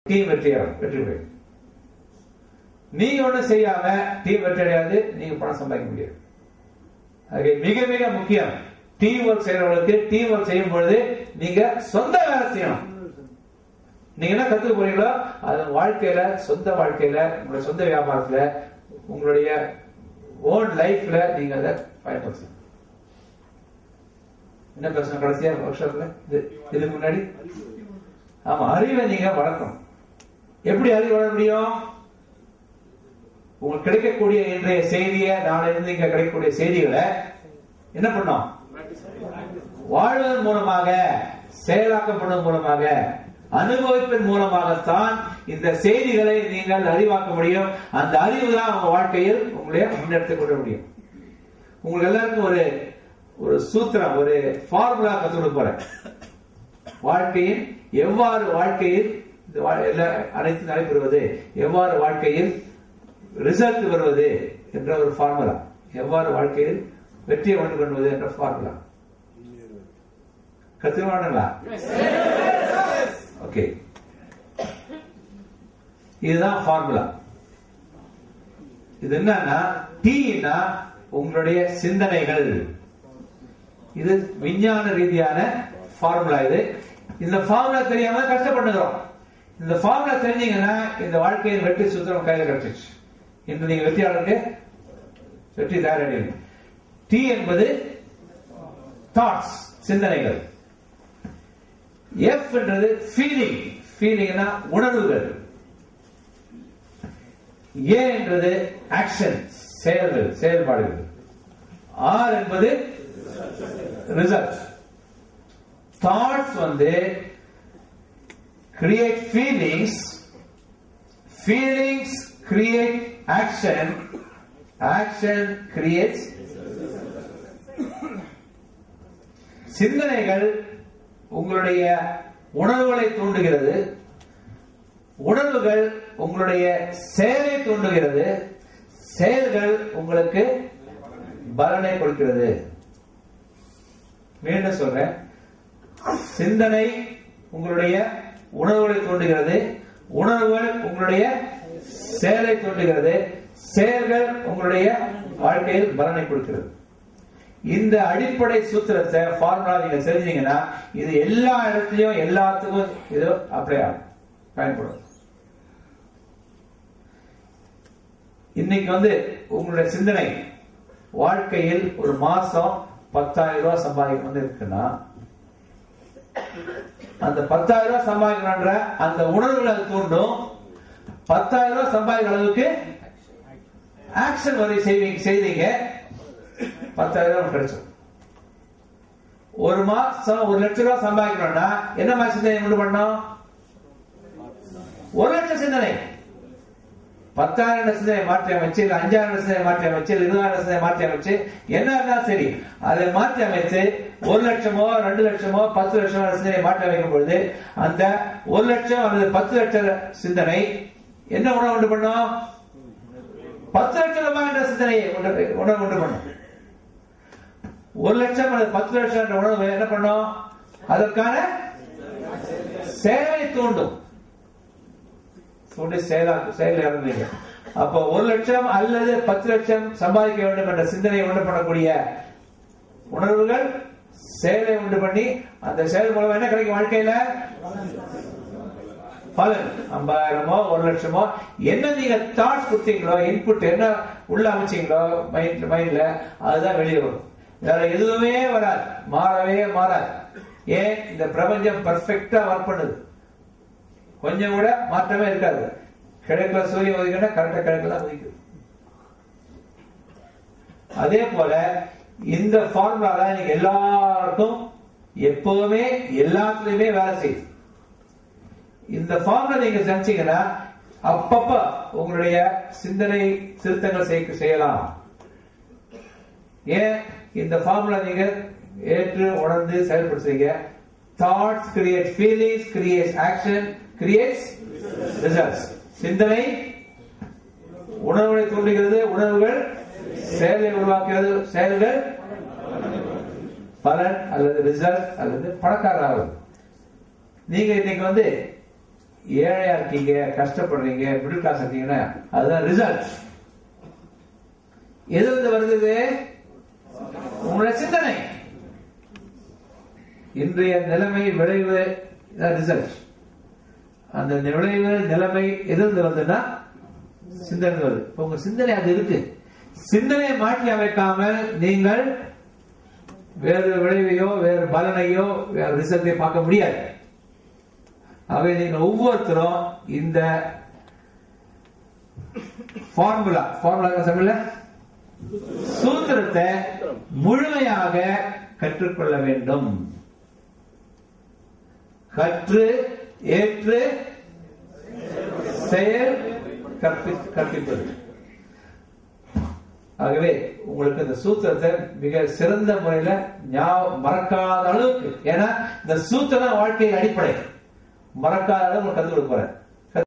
Team வெற்றியாகும் வெற்றி பெறும் நீங்க ஒண்ணும் செய்யாம டீம் வெற்றி அடையாது நீங்க பணம் சம்பாதிக்க முடியாது அது மிக மிக முக்கியம் டீம் ஒர்க் செய்யறவங்களுக்கு டீம் ஒர்க் செய்யும் பொழுது நீங்க சொந்த வேலை செய்யணும் நீங்க என்ன கத்துக்க போறீங்களோ அது வாழ்க்கையில சொந்த வாழ்க்கையில உங்களுடைய சொந்த வியாபாரத்துல உங்களுடைய ஓன் லைஃப்ல நீங்க அதை பயன்படுத்தணும் என்ன பேசணும் கடைசியா ஒர்க் ஷாப்ல இதுக்கு முன்னாடி ஆமா அறிவை நீங்க வளர்க்கணும் எப்படி அறிவு வளர முடியும் உங்களுக்கு கிடைக்கக்கூடிய இன்றைய செய்தியை நாளை இருந்து இங்க கிடைக்கக்கூடிய செய்திகளை என்ன பண்ணோம் வாழ்வதன் மூலமாக செயலாக்கப்படுவதன் மூலமாக அனுபவிப்பின் மூலமாகத்தான் இந்த செய்திகளை நீங்கள் அறிவாக்க முடியும் அந்த அறிவு தான் உங்க வாழ்க்கையில் உங்களை முன்னெடுத்துக் கொள்ள முடியும் உங்களுக்கு எல்லாருக்கும் ஒரு ஒரு சூத்திரம் ஒரு ஃபார்முலா கற்றுக் கொடுக்க போறேன் வாழ்க்கையின் எவ்வாறு வாழ்க்கையில் இந்த வா- எல்லா அனைத்து நடைபெறுவது எவ்வாறு வாழ்க்கையில் ரிசல்ட் வருவது என்ற ஒரு ஃபார்முலா எவ்வாறு வாழ்க்கையில் வெற்றியை கொண்டு கொள்வது என்ற ஃபார்முலா கத்துக்கணுங்களா ஓகே இதுதான் ஃபார்முலா இது என்னன்னா டீனா உங்களுடைய சிந்தனைகள் இது விஞ்ஞான ரீதியான ஃபார்முலா இது இந்த ஃபார்முலா தெரியாம கஷ்டப்படுகிறோம் இந்த ஃபார்முலா தெரிஞ்சீங்கன்னா இந்த வாழ்க்கையின் வெற்றி சூத்திரம் கையில கிடைச்சிச்சு இன்று நீங்க வெற்றியாளருக்கு வெற்றி தயாரடையும் டி என்பது தாட்ஸ் சிந்தனைகள் எஃப் என்றது ஃபீலிங் ஃபீலிங்னா உணர்வுகள் ஏ என்றது ஆக்ஷன் செயல்கள் செயல்பாடுகள் ஆர் என்பது ரிசல்ட் தாட்ஸ் வந்து create feelings feelings create action action creates சிந்தனைகள் உங்களுடைய உணர்வுகளை தூண்டுகிறது உணர்வுகள் உங்களுடைய செயலை தூண்டுகிறது செயல்கள் உங்களுக்கு பலனை கொடுக்கிறது மீண்டும் சொல்றேன் சிந்தனை உங்களுடைய உணர்வுகளை தூண்டுகிறது உணர்வுகள் உங்களுடைய செயலை தூண்டுகிறது செயல்கள் உங்களுடைய வாழ்க்கையில் பலனை கொடுக்கிறது இந்த அடிப்படை சூத்திரத்தை ஃபார்முலா நீங்க தெரிஞ்சீங்கன்னா இது எல்லா இடத்துலயும் எல்லாத்துக்கும் இது அப்ளை ஆகும் பயன்படும் இன்னைக்கு வந்து உங்களுடைய சிந்தனை வாழ்க்கையில் ஒரு மாசம் பத்தாயிரம் ரூபாய் சம்பாதிக்கணும்னு இருக்குன்னா அந்த பத்தாயிரம் ரூபாய் சம்பாதிக்கணும்ன்ற அந்த உணர்வுகளை அது தூண்டும் பத்தாயிரம் ரூபாய் சம்பாதிக்கிற அளவுக்கு ஆக்ஷன் வரை செய்வீங்க செய்தீங்க பத்தாயிரம் ரூபாய் கிடைச்சிடும் ஒரு மாசம் ஒரு லட்சம் ரூபாய் சம்பாதிக்கணும்னா என்ன மாதிரி சிந்தனை உண்டு பண்ணோம் ஒரு லட்சம் சிந்தனை பத்தாயிரம் சிந்தனை மாற்றி அமைச்சு இல்ல அஞ்சாயிரம் சிந்தனை மாற்றி அமைச்சு இல்ல இருபதாயிரம் சிந்தனை மாற்றி அமைச்சு என்ன இருந்தாலும் சரி அதை மாற்றி அமைத்து ஒரு லட்சமோ ரெண்டு லட்சமோ பத்து லட்சமோ சிந்தனை மாற்றி அமைக்கும் பொழுது அந்த ஒரு லட்சம் அல்லது பத்து லட்சம் சிந்தனை என்ன உணவு உண்டு பண்ணும் பத்து லட்சம் ரூபாய் என்ற சிந்தனையை உண்டு- உணவு உண்டு பண்ணும் ஒரு லட்சம் அல்லது பத்து லட்சம் என்ற உணவு என்ன பண்ணும் அதற்கான செயலை தூண்டும் தூண்டி செயலா செயல் இறங்குவீங்க அப்போ ஒரு லட்சம் அல்லது பத்து லட்சம் சம்பாதிக்க வேண்டும் என்ற சிந்தனையை உண்டு பண்ணக்கூடிய உணர்வுகள் செயலை உண்டு பண்ணி அந்த செயல் மூலம் என்ன கிடைக்கும் வாழ்க்கையில பலன் ஐம்பதாயிரமோ ஒரு லட்சமோ என்ன நீங்க தாட்ஸ் கொடுத்தீங்களோ இன்புட் என்ன உள்ள அமைச்சீங்களோ மைண்ட் மைண்ட்ல அதுதான் வெளியே வரும் வேற எதுவுமே வராது மாறவே மாறாது ஏன் இந்த பிரபஞ்சம் பர்ஃபெக்டா ஒர்க் பண்ணுது கொஞ்சம் கூட மாற்றமே இருக்காது கிழக்குல சூரியன் உதிக்கணும்னா கரெக்டா கிழக்கு தான் உதிக்குது அதே போல இந்த ஃபார்முலா தான் நீங்க எல்லாருக்கும் எப்பவுமே எல்லாத்துலயுமே வேலை செய்யுது இந்த ஃபார்முலா நீங்க செஞ்சீங்கன்னா அப்பப்ப உங்களுடைய சிந்தனை திருத்தங்கள் செய்ய- செய்யலாம் ஏன் இந்த ஃபார்முலா நீங்க ஏற்று உணர்ந்து செயல்படுத்துறீங்க thoughts create feelings creates action creates results சிந்தனை உணர்வுகளை தூண்டுகிறது உணர்வுகள் செயலை உருவாக்குகிறது செயல்கள் பலன் அல்லது ரிசல்ட் அல்லது பணக்காரர் ஆகுது நீங்க இன்னைக்கு வந்து ஏழையா இருக்கீங்க கஷ்டப்படுறீங்க மிடில் கிளாஸ் இருக்கீங்கன்னா அதுதான் ரிசல்ட் எது வந்து வருது இது? உங்களுடைய சிந்தனை இன்றைய நிலைமை விளைவு ரிசல்ட் அந்த விளைவு நிலைமை எதிர்ந்து வருதுன்னா சிந்தனை வருது இப்ப உங்க சிந்தனை அது இருக்கு சிந்தனையை மாற்றி அமைக்காமல் நீங்கள் வேறு விளைவையோ வேறு பலனையோ வேறு ரிசல்ட்டையோ பார்க்க முடியாது ஆகவே நீங்கள் ஒவ்வொருத்தரும் இந்த ஃபார்முலா ஃபார்முலா தமிழ்ல சூத்திரத்தை முழுமையாக கற்றுக்கொள்ள வேண்டும் கற்று ஏற்று செயல் கற்பி- கற்பிப்பது ஆகவே உங்களுக்கு இந்த சூத்திரத்தை மிக சிறந்த முறையில ஞாபகம் மறக்காத அளவுக்கு ஏன்னா இந்த சூத்திரம் வாழ்க்கையின் அடிப்படை மறக்காத அளவு கற்றுக் கொடுக்க போறேன்